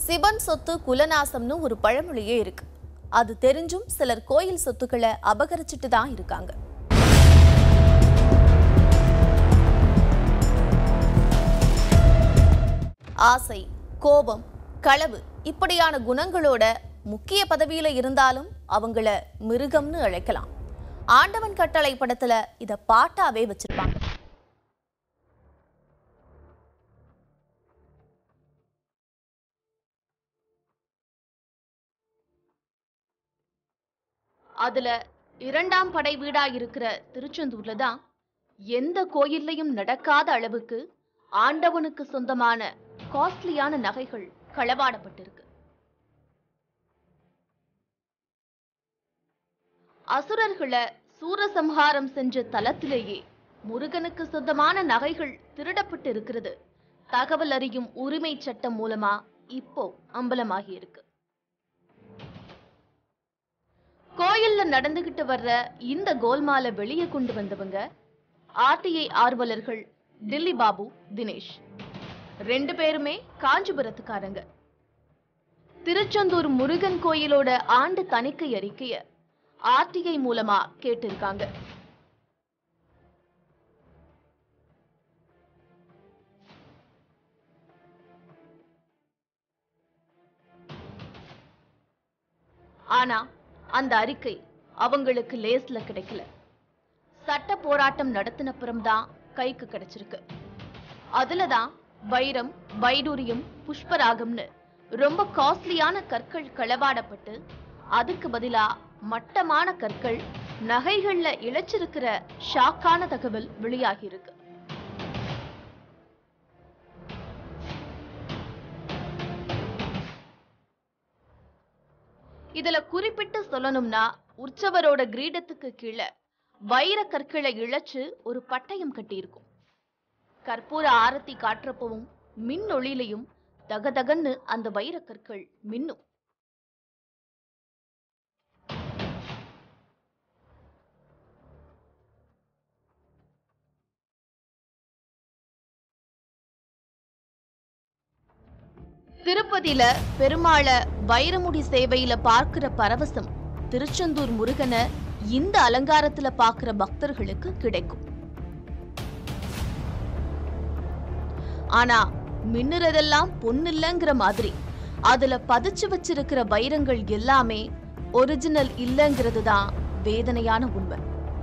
சிவன் சொத்து குலநாசம்னு ஒரு பழமொழியே இருக்கு அது தெரிஞ்சும் சிலர் கோயில் சொத்துக்களை அபகரிச்சுட்டு தான் இருக்காங்க ஆசை கோபம் களவு இப்படியான குணங்களோட முக்கிய பதவியில இருந்தாலும் அவங்கள மிருகம்னு அழைக்கலாம் ஆண்டவன் கட்டளை படத்துல இத பாட்டாவே வச்சிருப்பாங்க அதுல இரண்டாம் படை வீடா இருக்கிற திருச்செந்தூர்ல தான் எந்த கோயில்லையும் நடக்காத அளவுக்கு ஆண்டவனுக்கு சொந்தமான காஸ்ட்லியான நகைகள் களவாடப்பட்டிருக்கு அசுரர்களை சூரசம்ஹாரம் செஞ்ச தலத்திலேயே முருகனுக்கு சொந்தமான நகைகள் திருடப்பட்டு இருக்கிறது தகவல் அறியும் உரிமை சட்டம் மூலமா இப்போ அம்பலமாகி இருக்கு கோயில்ல நடந்துகிட்டு வர்ற இந்த கோல்மாலை வெளியே கொண்டு வந்தவங்க ஆர்டிஐ ஆர்வலர்கள் டில்லி பாபு தினேஷ் ரெண்டு பேருமே காஞ்சிபுரத்துக்காரங்க திருச்செந்தூர் முருகன் கோயிலோட ஆண்டு தணிக்கை அறிக்கைய ஆர்டிஐ மூலமா கேட்டிருக்காங்க ஆனா அந்த அறிக்கை அவங்களுக்கு லேஸ்ல கிடைக்கல சட்ட போராட்டம் நடத்தினப்புறம் தான் கைக்கு கிடைச்சிருக்கு அதுலதான் வைரம் வைடூரியம் புஷ்பராகம்னு ரொம்ப காஸ்ட்லியான கற்கள் களவாடப்பட்டு அதுக்கு பதிலா மட்டமான கற்கள் நகைகள்ல இழைச்சிருக்கிற ஷாக்கான தகவல் வெளியாகி இருக்கு இதுல குறிப்பிட்டு சொல்லணும்னா உற்சவரோட கிரீடத்துக்கு கீழே வைர கற்களை இழைச்சு ஒரு பட்டயம் கட்டியிருக்கும் கற்பூர ஆரத்தி காட்டுறப்பவும் மின் ஒளியிலையும் தகதகன்னு அந்த வைரக் கற்கள் மின்னும் திருப்பதியில பெருமாள வைரமுடி சேவையில பார்க்கிற பரவசம் திருச்செந்தூர் முருகனை இந்த அலங்காரத்துல பார்க்கிற பக்தர்களுக்கு கிடைக்கும் ஆனா மின்னுறதெல்லாம் பொன்னில்லங்கிற மாதிரி அதுல பதிச்சு வச்சிருக்கிற வைரங்கள் எல்லாமே ஒரிஜினல் இல்லைங்கிறது தான் வேதனையான உண்மை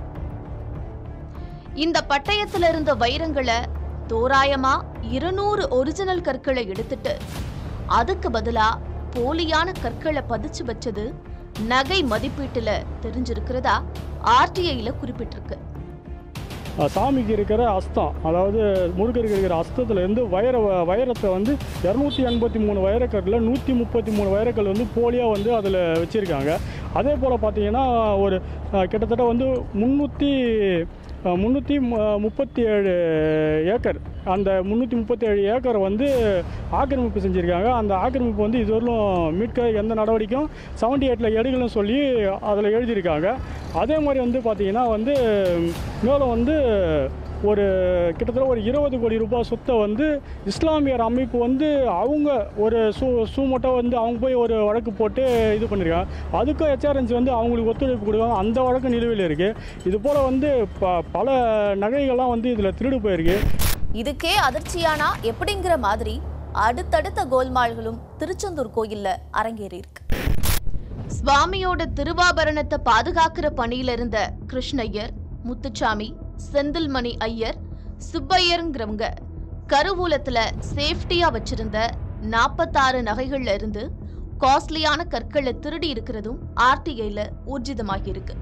இந்த பட்டயத்துல இருந்த வைரங்களை தோராயமா இருநூறு ஒரிஜினல் கற்களை எடுத்துட்டு அதுக்கு பதிலா போலியான கற்களை பதிச்சு வச்சது நகை மதிப்பீட்டுல தெரிஞ்சிருக்கிறதா ஆர்டிஐல குறிப்பிட்டிருக்கு அஹ் சாமிக்கு இருக்கிற அஸ்தம் அதாவது முருகருக்கு இருக்கிற அஸ்தத்துலேருந்து வைர வைரத்தை வந்து இரநூத்தி எண்பத்தி மூணு வைரக்கல்லில் நூற்றி முப்பத்தி மூணு வைரக்கல் வந்து போலியாக வந்து அதில் வச்சுருக்காங்க அதே போல் பார்த்தீங்கன்னா ஒரு அஹ், கிட்டத்தட்ட வந்து முந்நூற்றி முந்நூற்றி முப்பத்தி ஏழு ஏக்கர் அந்த முந்நூற்றி முப்பத்தி ஏழு ஏக்கர் வந்து ஆக்கிரமிப்பு செஞ்சுருக்காங்க அந்த ஆக்கிரமிப்பு வந்து இதுவரையிலும் மீட்க எந்த நடவடிக்கையும் செவன்டி எயிட்டில் எடுக்கலன்னு சொல்லி அதில் எழுதியிருக்காங்க அதே மாதிரி வந்து பார்த்தீங்கன்னா வந்து மேலும் வந்து ஒரு கிட்டத்தட்ட ஒரு இருபது கோடி ரூபாய் சொத்தை வந்து இஸ்லாமியர் அமைப்பு வந்து அவங்க ஒரு சூ சூமட்டாக வந்து அவங்க போய் ஒரு வழக்கு போட்டு இது பண்ணியிருக்காங்க அதுக்கும் ஹெச்ஆர்என்சி வந்து அவங்களுக்கு ஒத்துழைப்பு கொடுக்காங்க அந்த வழக்கு நிலுவையில் இருக்குது இது போல் வந்து ப பல நகைகள்லாம் வந்து இதில் திருடு போயிருக்கு இதுக்கே அதிர்ச்சியானா எப்படிங்கிற மாதிரி அடுத்தடுத்த கோல்மால்களும் திருச்செந்தூர் கோயில்ல அரங்கேறி இருக்கு சுவாமியோட திருவாபரணத்தை பாதுகாக்கிற பணியில இருந்த கிருஷ்ணய்யர் முத்துச்சாமி செந்தில்மணி ஐயர் சுப்பையருங்கிறவங்க கருவூலத்துல சேஃப்டியா வச்சிருந்த நாற்பத்தாறு நகைகள்ல இருந்து காஸ்ட்லியான கற்களை திருடி இருக்கிறதும் ஆர்டிஐல ஊர்ஜிதமாகி இருக்கு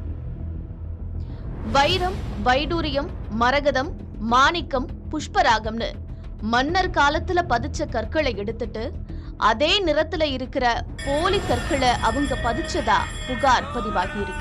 வைரம் வைடூரியம் மரகதம் மாணிக்கம் புஷ்பராகம்னு மன்னர் காலத்துல பதிச்ச கற்களை எடுத்துட்டு அதே நிறத்துல இருக்கிற போலி கற்களை அவங்க பதிச்சதா புகார் பதிவாகி இருக்கு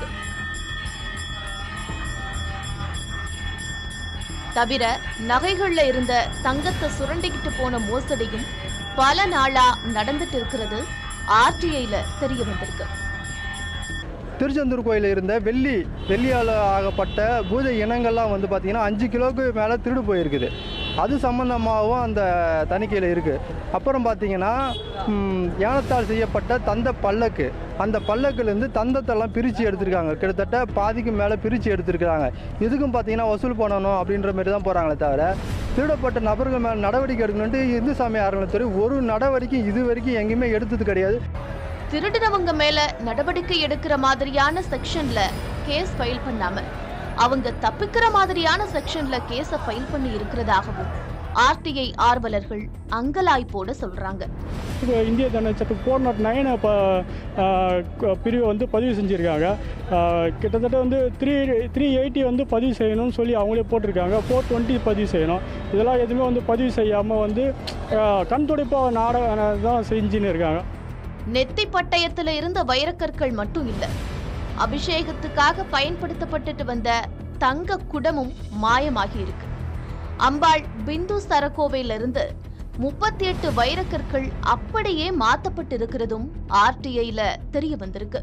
தவிர நகைகள்ல இருந்த தங்கத்தை சுரண்டிக்கிட்டு போன மோசடியும் பல நாளா நடந்துட்டு இருக்கிறது ஆர்டிஐல தெரிய வந்திருக்கு திருச்செந்தூர் கோயிலில் இருந்த வெள்ளி வெள்ளியால் ஆகப்பட்ட பூஜை இனங்கள்லாம் வந்து பார்த்திங்கன்னா அஞ்சு கிலோவுக்கு மேலே திருடு போயிருக்குது அது சம்மந்தமாகவும் அந்த தணிக்கையில் இருக்குது அப்புறம் பார்த்தீங்கன்னா ம், யானத்தால் செய்யப்பட்ட தந்த பல்லக்கு அந்த பல்லக்குலேருந்து தந்தத்தெல்லாம் பிரித்து எடுத்திருக்காங்க கிட்டத்தட்ட பாதிக்கு மேலே பிரித்து எடுத்திருக்காங்க இதுக்கும் பார்த்தீங்கன்னா வசூல் பண்ணணும் அப்படின்ற மாதிரி தான் போகிறாங்களே தவிர திருடப்பட்ட நபர்கள் மேலே நடவடிக்கை எடுக்கணுன்ட்டு இந்து சமய அறநிலைத்துறை ஒரு நடவடிக்கை இது வரைக்கும் எங்கேயுமே எடுத்தது கிடையாது திருடினவங்க மேல நடவடிக்கை எடுக்கிற மாதிரியான செக்ஷன்ல கேஸ் ஃபைல் பண்ணாம அவங்க தப்பிக்கிற மாதிரியான செக்ஷன்ல கேஸ ஃபைல் பண்ணி இருக்கிறதாகவும் ஆர்டிஐ ஆர்வலர்கள் அங்கலாய்ப்போட சொல்றாங்க இப்போ இந்திய தண்டனை சட்டம் ஃபோர் நாட் நைன் இப்போ பிரிவை வந்து பதிவு செஞ்சுருக்காங்க ஆஹ் கிட்டத்தட்ட வந்து த்ரீ த்ரீ எயிட்டி வந்து பதிவு செய்யணும்னு சொல்லி அவங்களே போட்டிருக்காங்க ஃபோர் டுவெண்ட்டி பதிவு செய்யணும் இதெல்லாம் எதுவுமே வந்து பதிவு செய்யாமல் வந்து ஆஹ் கண் துடைப்பாக நாட தான் செஞ்சுன்னு இருக்காங்க நெத்தி பட்டயத்துல இருந்த வைரக்கற்கள் மட்டும் இல்ல அபிஷேகத்துக்காக பயன்படுத்தப்பட்டுட்டு வந்த தங்க குடமும் மாயமாகி இருக்கு அம்பாள் பிந்து சரகோவையில இருந்து முப்பத்தி எட்டு வைரக்கற்கள் அப்படியே மாத்தப்பட்டு இருக்கிறதும் ஆர்டிஐல தெரிய வந்திருக்கு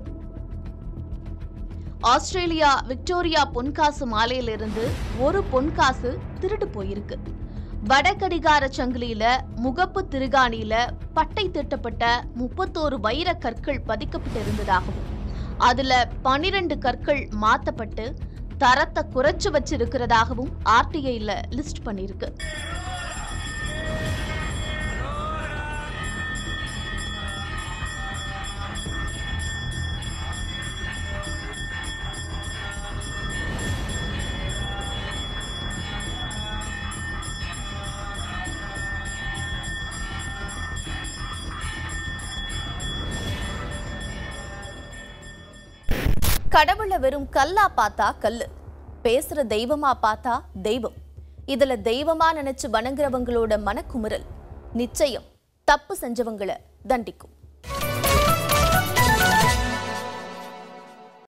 ஆஸ்திரேலியா விக்டோரியா பொன்காசு மாலையிலிருந்து ஒரு பொன்காசு திருடு போயிருக்கு வடகடிகார சங்கிலியில முகப்பு திருகாணியில பட்டை திட்டப்பட்ட முப்பத்தோரு வைர கற்கள் பதிக்கப்பட்டிருந்ததாகவும் அதுல பனிரெண்டு கற்கள் மாத்தப்பட்டு தரத்தை குறைச்சு வச்சிருக்கிறதாகவும் ஆர்டிஐல லிஸ்ட் பண்ணிருக்கு கடவுளை வெறும் கல்லா பார்த்தா கல்லு பேசுற தெய்வமா பார்த்தா தெய்வம் இதுல தெய்வமா நினைச்சு வணங்குறவங்களோட மனக்குமுறல் நிச்சயம் தப்பு செஞ்சவங்கள தண்டிக்கும்